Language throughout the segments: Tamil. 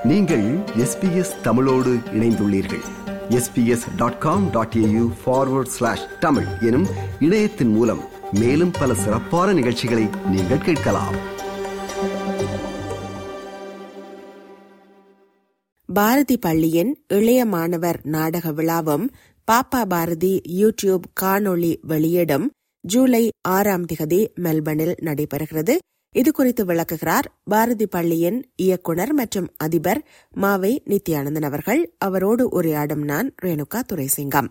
நீங்கள் எஸ்பிஎஸ் தமிழோடு இணைந்துள்ளீர்கள் SBS dot com dot AU forward slash Tamil எனும் இணையத்தின் மூலம் மேலும் பல சிறப்பான நிகழ்ச்சிகளை நீங்கள் கேட்கலாம் பாரதி பள்ளியின் இளைய மாணவர் நாடக விழாவும் பாப்பா பாரதி யூடியூப் காணொளி வெளியிடும் ஜூலை ஆறாம் திகதி மெல்பர்னில் நடைபெறுகிறது இது குறித்து விளக்குகிறார் பாரதி பள்ளியின் இயக்குனர் மற்றும் அதிபர் மாவை நித்யானந்தன் அவர்கள் அவரோடு உரையாடும் நான் ரேணுகா துரைசிங்கம்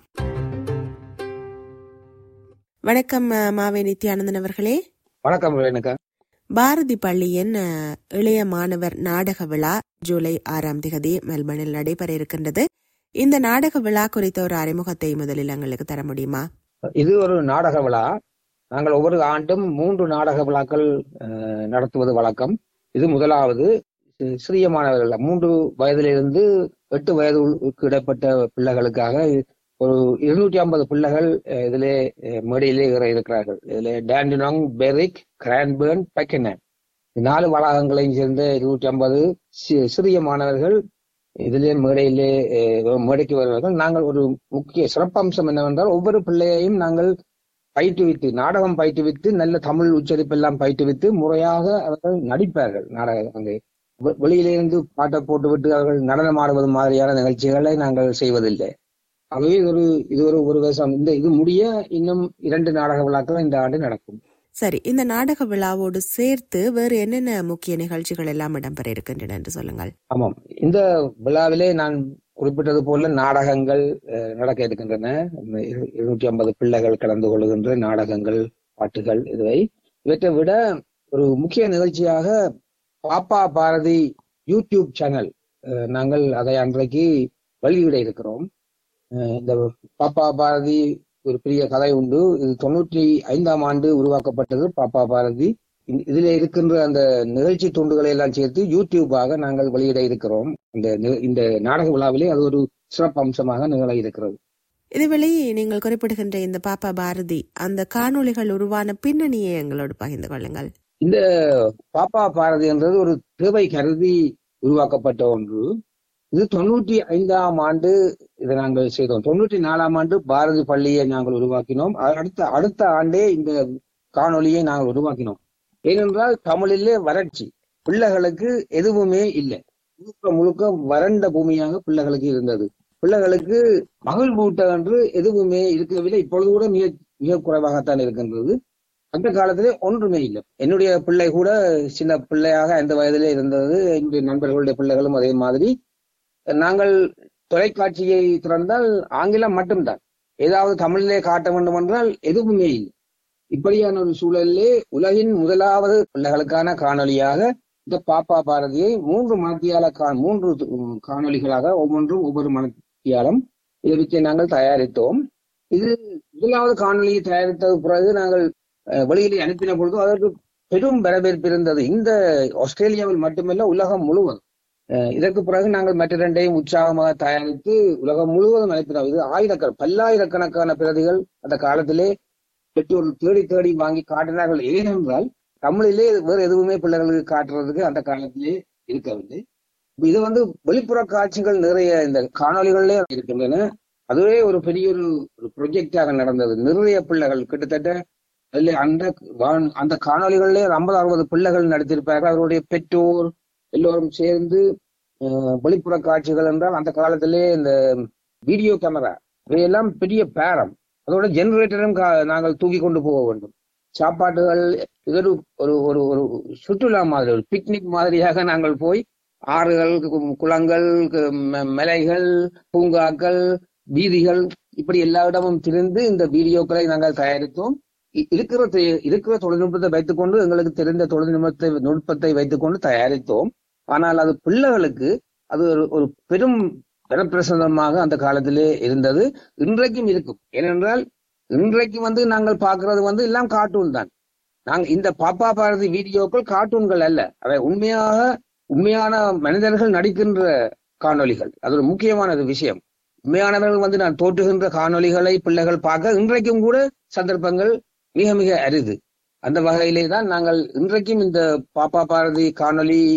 வணக்கம் அஹ், மாவை நித்யானந்தன் அவர்களே வணக்கம் ரேணுகா பாரதி பள்ளியின் அஹ், இளைய மாணவர் நாடக விழா ஜூலை ஆறாம் திகதி மெல்பர்னில் நடைபெற இருக்கின்றது இந்த நாடக விழா குறித்த ஒரு அறிமுகத்தை முதலில் எங்களுக்கு தர முடியுமா இது ஒரு நாடக விழா நாங்கள் ஒவ்வொரு ஆண்டும் மூன்று நாடக விழாக்கள் அஹ், நடத்துவது வழக்கம் இது முதலாவது சி- சிறிய மாணவர்கள் மூன்று வயதிலிருந்து எட்டு வயதுக்கு இடைப்பட்ட பிள்ளைகளுக்காக ஒரு இருநூற்றி ஐம்பது பிள்ளைகள் அஹ், இதிலே அஹ், மேடையிலே ஏற இருக்கிறார்கள் இதிலே டேண்டினாங் பெரிக் கிரான்பேர்ன் பெக்கனன் நாலு வளாகங்களையும் சேர்ந்த இருநூற்றி ஐம்பது சிறிய மாணவர்கள் இதிலே மேடையிலே அஹ், மேடைக்கு வருவார்கள் நாங்கள் ஒரு முக்கிய சிறப்பம்சம் என்னவென்றால் ஒவ்வொரு பிள்ளையையும் நாங்கள் பயிற்றுவித்து நாடகம் பயிற்றுவித்து நல்ல தமிழ் உச்சரிப்பெல்லாம் பயிற்றுவித்து முறையாக அவர்கள் நடிப்பார்கள் நாடக அங்கே வெ- வெளியிலிருந்து பாட்டை போட்டுவிட்டு அவர்கள் நடனம் ஆடுவது மாதிரியான நிகழ்ச்சிகளை நாங்கள் செய்வதில்லை ஆகவே இது ஒரு இது ஒரு ஒரு வருஷம் இந்த இது முடிய இன்னும் இரண்டு நாடக விழாக்கள் இந்த ஆண்டு நடக்கும் சரி இந்த நாடக விழாவோடு சேர்த்து வேறு என்னென்ன முக்கிய நிகழ்ச்சிகள் எல்லாம் இடம்பெற இருக்கின்றன என்று சொல்லுங்கள் ஆமாம் இந்த விழாவிலே நான் குறிப்பிட்டது போல நாடகங்கள் அஹ், நடக்க இருக்கின்றன இரு- இருநூற்றி ஐம்பது பிள்ளைகள் கலந்து கொள்கின்ற நாடகங்கள் பாட்டுகள் இதுவை இவற்றை விட ஒரு முக்கிய நிகழ்ச்சியாக பாப்பா பாரதி யூடியூப் சேனல் அஹ், நாங்கள் அதை அன்றைக்கு வெளியிட இருக்கிறோம் அஹ், இந்த பாப்பா பாரதி ஒரு பெரிய கதை உண்டு இது தொண்ணூற்றி ஐந்தாம் ஆண்டு உருவாக்கப்பட்டது பாப்பா பாரதி இந்த- இதுல இருக்கின்ற அந்த நிகழ்ச்சி துண்டுகளை எல்லாம் சேர்த்து யூடியூபாக நாங்கள் வெளியிட இருக்கிறோம் இந்த நி- இந்த நாடக விழாவிலே அது ஒரு சிறப்பு அம்சமாக நிகழ இருக்கிறது இதுவேளை நீங்கள் குறிப்பிடுகின்ற இந்த பாப்பா பாரதி அந்த காணொளிகள் உருவான பின்னணியை எங்களோடு பகிர்ந்து கொள்ளுங்கள் இந்த பாப்பா பாரதி என்றது ஒரு தேவை கருதி உருவாக்கப்பட்ட ஒன்று இது தொண்ணூற்றி ஐந்தாம் ஆண்டு இதை நாங்கள் செய்தோம் தொண்ணூற்றி நாலாம் ஆண்டு பாரதி பள்ளியை நாங்கள் உருவாக்கினோம் அ- அடுத்த அடுத்த ஆண்டே இந்த காணொளியை நாங்கள் உருவாக்கினோம் ஏனென்றால் தமிழிலே வறட்சி பிள்ளைகளுக்கு எதுவுமே இல்லை முழுக்க முழுக்க வறண்ட பூமியாக பிள்ளைகளுக்கு இருந்தது பிள்ளைகளுக்கு மகிழ்வூட்ட என்று எதுவுமே இருக்கவில்லை இப்பொழுது கூட மிக மிக குறைவாகத்தான் இருக்கின்றது அந்த காலத்திலே ஒன்றுமே இல்லை என்னுடைய பிள்ளை கூட சின்ன பிள்ளையாக அந்த வயதிலே இருந்தது என்னுடைய நண்பர்களுடைய பிள்ளைகளும் அதே மாதிரி நாங்கள் தொலைக்காட்சியை திறந்தால் ஆங்கிலம் மட்டும்தான் ஏதாவது தமிழிலே காட்ட வேண்டும் என்றால் எதுவுமே இல்லை இப்படியான ஒரு சூழலிலே உலகின் முதலாவது பிள்ளைகளுக்கான காணொளியாக இந்த பாப்பா பாரதியை மூன்று மனத்தியால கா மூன்று உம், காணொளிகளாக ஒவ்வொன்றும் ஒவ்வொரு மனத்தியாலம் இதை வச்சு நாங்கள் தயாரித்தோம் இது முதலாவது காணொளியை தயாரித்த பிறகு நாங்கள் அஹ், வெளியிலே அனுப்பின பொழுது அதற்கு பெரும் வரவேற்பு இருந்தது இந்த ஆஸ்திரேலியாவில் மட்டுமல்ல உலகம் முழுவதும் அஹ், இதற்கு பிறகு நாங்கள் மற்ற இரண்டையும் உற்சாகமாக தயாரித்து உலகம் முழுவதும் அனுப்பினோம் இது ஆயிரக்கண பல்லாயிரக்கணக்கான பிரதிகள் அந்த காலத்திலே பெற்றோர் தேடி தேடி வாங்கி காட்டினார்கள் ஏனென்றால் தமிழிலே வேறு எதுவுமே பிள்ளைகளுக்கு காட்டுறதுக்கு அந்த காலத்திலே இருக்கவில்லை இப்ப இது வந்து வெளிப்புற காட்சிகள் நிறைய இந்த காணொளிகளிலே இருக்கின்றன அதுவே ஒரு பெரிய ஒரு ஒரு ப்ரொஜெக்டாக நடந்தது நிறைய பிள்ளைகள் கிட்டத்தட்ட அதில் அந்த வான்- அந்த காணொளிகளிலே ஐம்பது அறுபது பிள்ளைகள் நடித்திருப்பார்கள் அவருடைய பெற்றோர் எல்லோரும் சேர்ந்து அஹ், வெளிப்புற காட்சிகள் என்றால் அந்த காலத்திலே இந்த வீடியோ கேமரா இவையெல்லாம் பெரிய பேரம் அதோட ஜெனரேட்டரும் கா- நாங்கள் தூக்கி கொண்டு போக வேண்டும் சாப்பாட்டுகள் இது ஒரு ஒரு ஒரு ஒரு சுற்றுலா மாதிரி ஒரு பிக்னிக் மாதிரியாக நாங்கள் போய் ஆறுகள் கு- குளங்கள் கு- ம- மலைகள் பூங்காக்கள் வீதிகள் இப்படி எல்லா இடமும் திரிந்து இந்த வீடியோக்களை நாங்கள் தயாரித்தோம் இ- இருக்கிற தெ- இருக்கிற தொழில்நுட்பத்தை வைத்துக்கொண்டு எங்களுக்கு தெரிந்த தொழில்நுட்பத்தை நுட்பத்தை வைத்துக்கொண்டு தயாரித்தோம் ஆனால் அது பிள்ளைகளுக்கு அது ஒரு ஒரு பெரும் வரப்பிரசாதமாக அந்த காலத்திலே இருந்தது இன்றைக்கும் இருக்கும் ஏனென்றால் இன்றைக்கு வந்து நாங்கள் பார்க்கிறது வந்து எல்லாம் கார்ட்டூன் தான் நாங்கள் இந்த பாப்பா பாரதி வீடியோக்கள் கார்ட்டூன்கள் அல்ல அவை உண்மையாக உண்மையான மனிதர்கள் நடிக்கின்ற காணொளிகள் அது ஒரு முக்கியமான ஒரு விஷயம் உண்மையானவர்கள் வந்து நான் தோற்றுகின்ற காணொளிகளை பிள்ளைகள் பார்க்க இன்றைக்கும் கூட சந்தர்ப்பங்கள் மிக மிக அரிது அந்த வகையிலே தான் நாங்கள் இன்றைக்கும் இந்த பாப்பா பாரதி காணொளி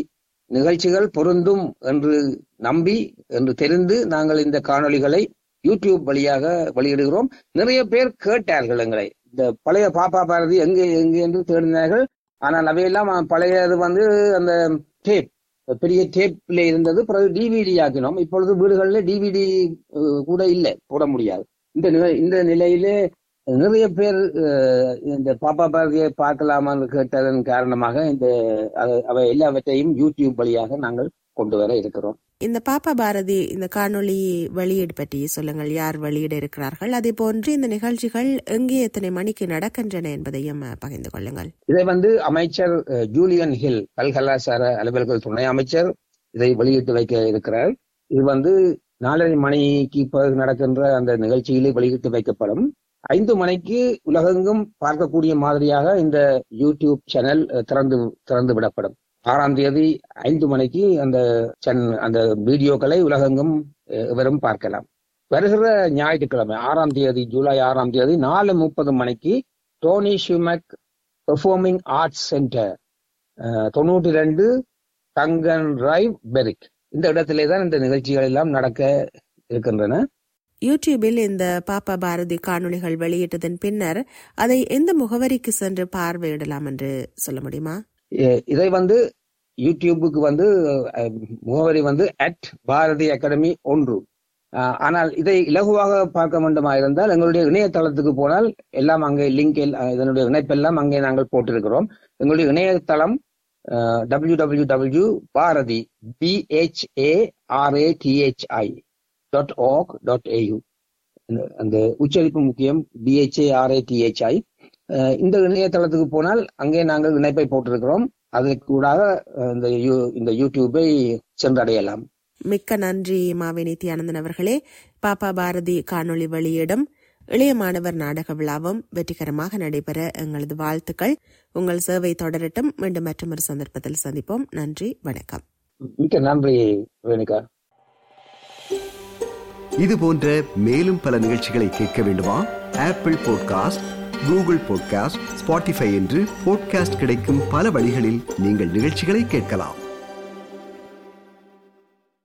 நிகழ்ச்சிகள் பொருந்தும் என்று நம்பி என்று தெரிந்து நாங்கள் இந்த காணொளிகளை யூடியூப் வழியாக வெளியிடுகிறோம் நிறைய பேர் கேட்டார்கள் எங்களை இந்த பழைய பாப்பா பாரதி எங்கே எங்கே என்று தேடினார்கள் ஆனால் அவையெல்லாம் பழையது வந்து அந்த டேப் பெரிய டேப்ல இருந்தது பிறகு டிவிடி ஆக்கினோம் இப்பொழுது வீடுகளில் டிவிடி கூட இல்லை போட முடியாது இந்த நிலை இந்த நிலையிலே நிறைய பேர் அஹ், இந்த பாப்பா பாரதியை பார்க்கலாமான்னு கேட்டதன் காரணமாக இந்த அ- அவை எல்லாவற்றையும் யூடியூப் வழியாக நாங்கள் கொண்டு வர இருக்கிறோம் இந்த பாப்பா பாரதி இந்த காணொளி வெளியீடு பற்றி சொல்லுங்கள் யார் வெளியிட இருக்கிறார்கள் அதே போன்று இந்த நிகழ்ச்சிகள் எங்கே எத்தனை மணிக்கு நடக்கின்றன என்பதையும் அஹ், பகிர்ந்து கொள்ளுங்கள் இதை வந்து அமைச்சர் அஹ், ஜூலியன் ஹில் கல்கலாசார அலுவல்கள் துணை அமைச்சர் இதை வெளியிட்டு வைக்க இருக்கிறார் இது வந்து நாலரை மணிக்கு பிறகு நடக்கின்ற அந்த நிகழ்ச்சியிலே வெளியிட்டு வைக்கப்படும் ஐந்து மணிக்கு உலகெங்கும் பார்க்கக்கூடிய மாதிரியாக இந்த யூடியூப் சேனல் அஹ், திறந்து திறந்து விடப்படும் ஆறாம் தேதி ஐந்து மணிக்கு அந்த சேனல் அந்த வீடியோக்களை உலகெங்கும் அஹ், எவரும் பார்க்கலாம் வருகிற ஞாயிற்றுக்கிழமை ஆறாம் தேதி ஜூலை ஆறாம் தேதி நாலு முப்பது மணிக்கு Tony Shumack performing arts centre தொண்ணூற்றி ரெண்டு தங்கன் ரைவ் பெரிக் இந்த இடத்திலே தான் இந்த நிகழ்ச்சிகள் எல்லாம் நடக்க இருக்கின்றன யூடியூபில் இந்த பாப்பா பாரதி காணொளிகள் வெளியிட்டதன் பின்னர் அதை எந்த முகவரிக்கு சென்று பார்வையிடலாம் என்று சொல்ல முடியுமா எ- இதை வந்து யூடியூபுக்கு வந்து அஹ், முகவரி வந்து அட் பாரதி அகாடமி ஒன்று அஹ், ஆனால் இதை இலகுவாக பார்க்க வேண்டுமா இருந்தால் எங்களுடைய இணையதளத்துக்கு போனால் எல்லாம் அங்கே லிங்க் இதனுடைய இணைப்பெல்லாம் அங்கே நாங்கள் போட்டிருக்கிறோம் எங்களுடைய இணையதளம் W W W Bharathi பிஹெச்ஏஆர்ஏடிஹெச்ஐ dot ஆக் டாட் ஏயூ அந்த உச்சரிப்பு முக்கியம் பிஹெச்ஏஆர்ஏடிஹெச்ஐ இந்த இணையதளத்துக்கு போனால் அங்கே நாங்கள் இணைப்பை போட்டிருக்கிறோம் அதற்கு கூடாக அஹ், இந்த யூ- இந்த யூடியூபை சென்றடையலாம் மிக்க நன்றி மாவே நித்யானந்தன் அவர்களே பாப்பா பாரதி காணொளி வெளியிடும் இளைய மாணவர் நாடக விழாவும் வெற்றிகரமாக நடைபெற எங்களது வாழ்த்துக்கள் உங்கள் சேவை தொடரட்டும் மீண்டும் மற்றொரு சந்தர்ப்பத்தில் சந்திப்போம் நன்றி வணக்கம் மிக்க நன்றி ரேணுகா இது போன்ற மேலும் பல நிகழ்ச்சிகளை கேட்க வேண்டுமா Apple podcast Google podcast Spotify என்று பாட்காஸ்ட் கிடைக்கும் பல வழிகளில் நீங்கள் நிகழ்ச்சிகளை கேட்கலாம்